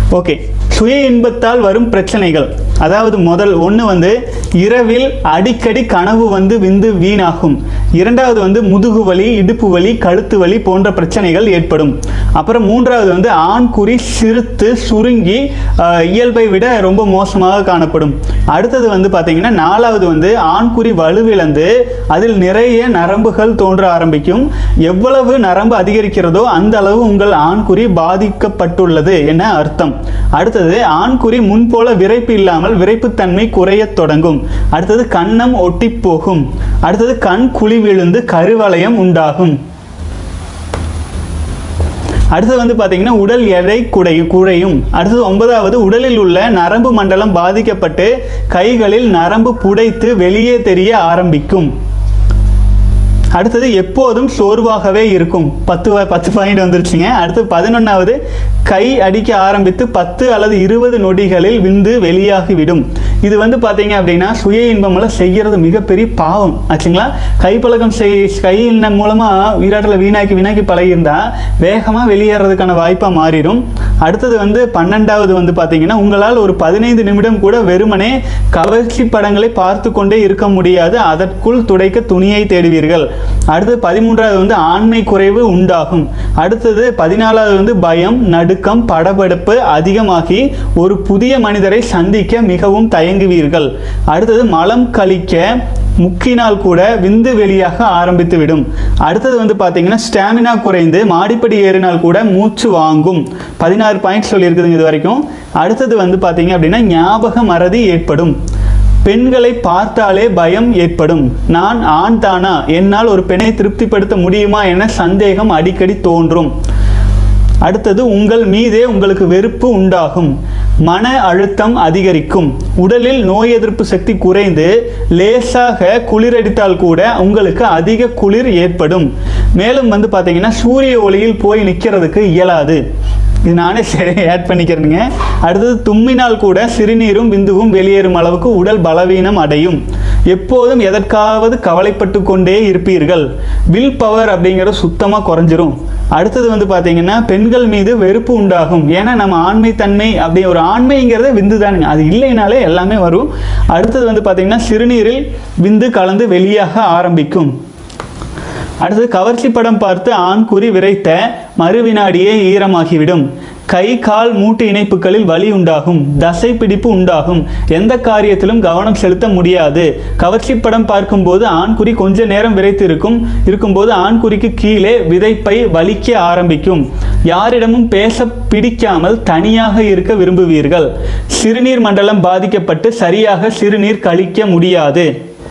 okay சுய இன்பத்தால் வரும் பிரச்சனைகள் அதாவது முதல் ஒன்று வந்து இரவில் அடிக்கடி கனவு வந்து விந்து வீணாகும் இரண்டாவது வந்து முதுகு வலி இடுப்பு வலி கழுத்து வலி போன்ற பிரச்சனைகள் ஏற்படும் அப்புறம் மூன்றாவது வந்து ஆண் குறி சிறுத்து சுருங்கி ஆஹ், இயல்பை விட ரொம்ப மோசமாக காணப்படும் அடுத்தது வந்து பார்த்தீங்கன்னா நாலாவது வந்து ஆண்குறி வலுவிழந்து அதில் நிறைய நரம்புகள் தோன்ற ஆரம்பிக்கும் எவ்வளவு நரம்பு அதிகரிக்கிறதோ அந்த அளவு உங்கள் ஆண்குறி பாதிக்கப்பட்டுள்ளது என அர்த்தம் அடுத்தது ஆண்குறி முன்போல விரைப்பு இல்லாமல் விரைப்புத்தன்மை குறையத் தொடங்கும் அடுத்தது கன்னம் ஒட்டி போகும் அடுத்தது கண் குழி விழுந்து கருவளையம் உண்டாகும் அடுத்தது வந்து பார்த்தீங்கன்னா உடல் எடை குறை குறையும் அடுத்தது ஒன்பதாவது உடலில் உள்ள நரம்பு மண்டலம் பாதிக்கப்பட்டு கைகளில் நரம்பு புடைத்து வெளியே தெரிய ஆரம்பிக்கும் அடுத்தது எப்போதும் சோர்வாகவே இருக்கும் பத்து வ- பத்து பாயிண்ட் வந்துருச்சுங்க அடுத்து பதினொன்றாவது கை அடிக்க ஆரம்பித்து பத்து அல்லது இருபது நொடிகளில் விந்து வெளியாகிவிடும் இது வந்து பார்த்தீங்க அப்படின்னா சுய இன்பமெல்லாம் செய்கிறது மிகப்பெரிய பாவம் ஆச்சுங்களா கைப்பழக்கம் செய் கையின் மூலமாக உயிராட்டில் வீணாக்கி வீணாக்கி பழகியிருந்தா வேகமாக வெளியேறதுக்கான வாய்ப்பாக மாறிடும் அடுத்தது வந்து பன்னெண்டாவது வந்து பார்த்தீங்கன்னா உங்களால் ஒரு பதினைந்து நிமிடம் கூட வெறுமனே கவர்ச்சி படங்களை பார்த்து கொண்டே இருக்க முடியாது அதற்குள் துடைக்க துணியை தேடுவீர்கள் அடுத்தது பதிமூன்றாவது வந்து ஆண்மை குறைவு உண்டாகும் அடுத்தது பதினாலாவது வந்து பயம் நடுக்கம் படபடப்பு அதிகமாகி ஒரு புதிய மனிதரை சந்திக்க மிகவும் தயங்குவீர்கள் அடுத்தது மலம் கழிக்க முக்கினால் கூட விந்து வெளியாக ஆரம்பித்து விடும் அடுத்தது வந்து பார்த்தீங்கன்னா ஸ்டாமினா குறைந்து மாடிப்படி ஏறினால் கூட மூச்சு வாங்கும் பதினாறு பாயிண்ட் சொல்லியிருக்குதுங்க இது வரைக்கும் அடுத்தது வந்து பார்த்தீங்க அப்படின்னா ஞாபக மறதி ஏற்படும் பெண்களை பார்த்தாலே பயம் ஏற்படும் நான் ஆண் தானா என்னால் ஒரு பெண்ணை திருப்திப்படுத்த முடியுமா என சந்தேகம் அடிக்கடி தோன்றும் அடுத்தது உங்கள் மீதே உங்களுக்கு வெறுப்பு உண்டாகும் மன அழுத்தம் அதிகரிக்கும் உடலில் நோய் எதிர்ப்பு சக்தி குறைந்து லேசாக குளிரடித்தால் கூட உங்களுக்கு அதிக குளிர் ஏற்படும் மேலும் வந்து பார்த்தீங்கன்னா சூரிய ஒளியில் போய் நிற்கிறதுக்கு இயலாது இது நானே சரி ஆட் பண்ணிக்கிறேனுங்க அடுத்தது தும்மினால் கூட சிறுநீரும் விந்துவும் வெளியேறும் அளவுக்கு உடல் பலவீனம் அடையும் எப்போதும் எதற்காவது கவலைப்பட்டு கொண்டே இருப்பீர்கள் வில் பவர் அப்படிங்கிறது சுத்தமாக குறைஞ்சிரும் அடுத்தது வந்து பார்த்தீங்கன்னா பெண்கள் மீது வெறுப்பு உண்டாகும் ஏன்னா நம்ம ஆண்மை தன்மை அப்படி ஒரு ஆண்மைங்கிறத விந்து தானுங்க அது இல்லைனாலே எல்லாமே வரும் அடுத்தது வந்து பார்த்தீங்கன்னா சிறுநீரில் விந்து கலந்து வெளியாக ஆரம்பிக்கும் அடுத்தது கவர்ச்சி படம் பார்த்து ஆண் குறி விரைத்த மறுவினாடியே ஈரமாகிவிடும் கை கால் மூட்டு இணைப்புகளில் வலி உண்டாகும் தசை பிடிப்பு உண்டாகும் எந்த காரியத்திலும் கவனம் செலுத்த முடியாது கவர்ச்சி படம் பார்க்கும்போது ஆண்குறி கொஞ்ச நேரம் விரைத்து இருக்கும் இருக்கும்போது ஆண்குறிக்கு கீழே விதைப்பை வலிக்க ஆரம்பிக்கும் யாரிடமும் பேச பிடிக்காமல் தனியாக இருக்க விரும்புவீர்கள் சிறுநீர் மண்டலம் பாதிக்கப்பட்டு சரியாக சிறுநீர் கழிக்க முடியாது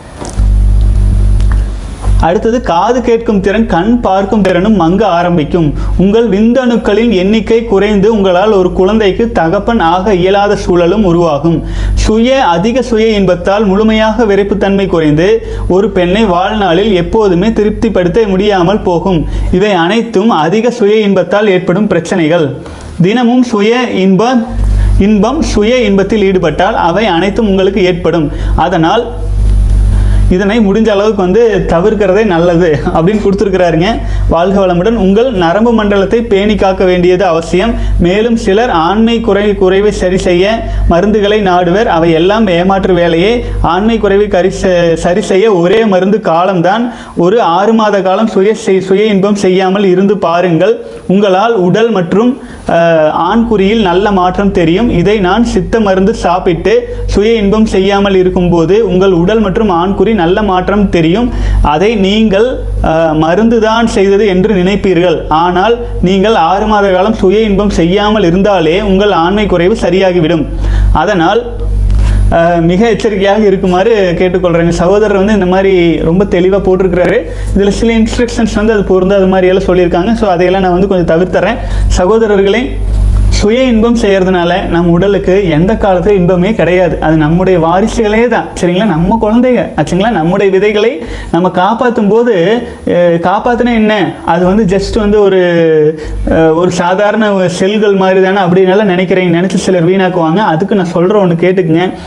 அடுத்தது காது கேட்கும் திறன் கண் பார்க்கும் திறனும் மங்க ஆரம்பிக்கும் உங்கள் விந்தணுக்களின் எண்ணிக்கை குறைந்து உங்களால் ஒரு குழந்தைக்கு தகப்பன் ஆக இயலாத சூழலும் உருவாகும் சுய அதிக சுய இன்பத்தால் முழுமையாக விரைப்புத்தன்மை குறைந்து ஒரு பெண்ணை வாழ்நாளில் எப்போதுமே திருப்திப்படுத்த முடியாமல் போகும் இவை அனைத்தும் அதிக சுய இன்பத்தால் ஏற்படும் பிரச்சனைகள் தினமும் சுய இன்ப இன்பம் சுய இன்பத்தில் ஈடுபட்டால் அவை அனைத்தும் உங்களுக்கு ஏற்படும் அதனால் இதனை முடிஞ்ச அளவுக்கு வந்து தவிர்க்கிறதே நல்லது அப்படின்னு கொடுத்துருக்கிறாருங்க வாழ்க வளமுடன் உங்கள் நரம்பு மண்டலத்தை பேணி காக்க வேண்டியது அவசியம் மேலும் சிலர் ஆண்மை குறை குறைவை சரி செய்ய மருந்துகளை நாடுவர் அவை எல்லாம் ஏமாற்று வேலையே ஆண்மை குறைவை கரி செ- சரி செய்ய ஒரே மருந்து காலம்தான் ஒரு ஆறு மாத காலம் சுய செய்- சுய இன்பம் செய்யாமல் இருந்து பாருங்கள் உங்களால் உடல் மற்றும் அஹ், ஆண்குறியில் நல்ல மாற்றம் தெரியும் இதை நான் சித்த மருந்து சாப்பிட்டு சுய இன்பம் செய்யாமல் இருக்கும்போது உங்கள் உடல் மற்றும் ஆண்குறி நல்ல மாற்றம் தெரியும் அதை நீங்கள் அஹ், மருந்துதான் செய்தது என்று நினைப்பீர்கள் ஆனால் நீங்கள் ஆறு மாத காலம் சுய இன்பம் செய்யாமல் இருந்தாலே உங்கள் ஆண்மை குறைவு சரியாகிவிடும் அதனால் அஹ், மிக எச்சரிக்கையாக இருக்குமாறு கேட்டுக்கொள்கிறேங்க சகோதரர் வந்து இந்த மாதிரி ரொம்ப தெளிவாக போட்டிருக்கிறாரு இதில் சில இன்ஸ்ட்ரக்ஷன்ஸ் வந்து அது பொருந்தாத மாதிரி எல்லாம் சொல்லியிருக்காங்க ஸோ அதையெல்லாம் நான் வந்து கொஞ்சம் தவிர்த்துறேன் சகோதரர்களே சுய இன்பம் செய்யறதுனால நம்ம உடலுக்கு எந்த காலத்துல இன்பமே கிடையாது அது நம்முடைய வாரிசுகளே தான் சரிங்களா நம்ம குழந்தைங்க ஆச்சுங்களா நம்முடைய விதைகளை நம்ம காப்பாற்றும் போது அஹ், காப்பாத்துனா என்ன அது வந்து ஜஸ்ட் வந்து ஒரு அஹ், ஒரு சாதாரண செல்கள் மாதிரி தானே அப்படின்னால நினைக்கிறீங்க நினைச்சு சிலர் வீணாக்குவாங்க அதுக்கு நான் சொல்ற ஒன்று கேட்டுக்குங்க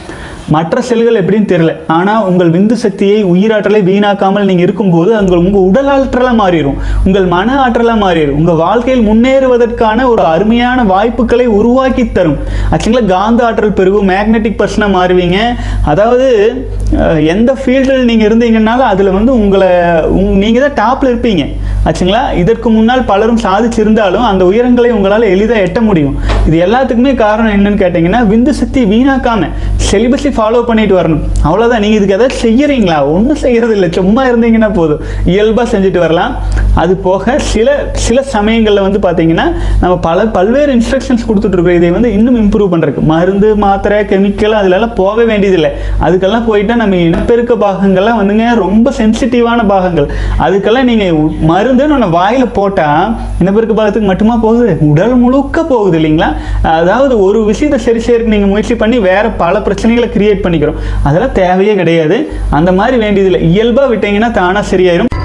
மற்ற செல்கள் எப்படின்னு தெரியல ஆனால் உங்கள் விந்து சக்தியை உயிராற்றலை வீணாக்காமல் நீங்கள் இருக்கும்போது அது உங்கள் உடல் ஆற்றலாக மாறிடும் உங்கள் மன ஆற்றலாக மாறிடும் உங்கள் வாழ்க்கையில் முன்னேறுவதற்கான ஒரு அருமையான வாய்ப்புகளை உருவாக்கி தரும் ஆக்சுவலாக காந்த ஆற்றல் பெருகும் மேக்னெட்டிக் பர்சனாக மாறுவீங்க அதாவது அஹ், எந்த ஃபீல்டில் நீங்கள் இருந்தீங்கன்னாலும் அதில் வந்து உங்களை உங் நீங்கள் தான் டாப்பில் இருப்பீங்க ஆச்சுங்களா இதற்கு முன்னால் பலரும் சாதிச்சிருந்தாலும் அந்த உயரங்களை உங்களால் எளிதாக எட்ட முடியும் இது எல்லாத்துக்குமே காரணம் என்னன்னு கேட்டிங்கன்னா விந்து சக்தி வீணாக்காம செலிபஸை ஃபாலோ பண்ணிட்டு வரணும் அவ்வளோதான் நீங்கள் இதுக்கு எதாவது செய்யறீங்களா ஒன்றும் செய்யறது இல்லை சும்மா இருந்தீங்கன்னா போதும் இயல்பாக செஞ்சுட்டு வரலாம் அது போக சில சில சமயங்களில் வந்து பார்த்தீங்கன்னா நம்ம பல பல்வேறு இன்ஸ்ட்ரக்ஷன்ஸ் கொடுத்துட்ருக்கோம் இதை வந்து இன்னும் இம்ப்ரூவ் பண்ணுறதுக்கு மருந்து மாத்திரை கெமிக்கல் அதிலெல்லாம் போக வேண்டியதில்லை அதுக்கெல்லாம் போயிட்டா நம்ம இனப்பெருக்க பாகங்கள்லாம் வந்துங்க ரொம்ப சென்சிட்டிவான பாகங்கள் அதுக்கெல்லாம் நீங்கள் மருந்துன்னு ஒன்று வாயில் போட்டால் இனப்பெருக்க பாகத்துக்கு மட்டுமா போகுது உடல் முழுக்க போகுது இல்லைங்களா அதாவது ஒரு விஷயத்தை சரி செய்யறதுக்கு நீங்கள் முயற்சி பண்ணி வேற பல பிரச்சனைகளை கிரியேட் பண்ணிக்கிறோம் அதெல்லாம் தேவையே கிடையாது அந்த மாதிரி வேண்டியதில்லை இயல்பாக விட்டீங்கன்னா தானாக சரியாயிரும்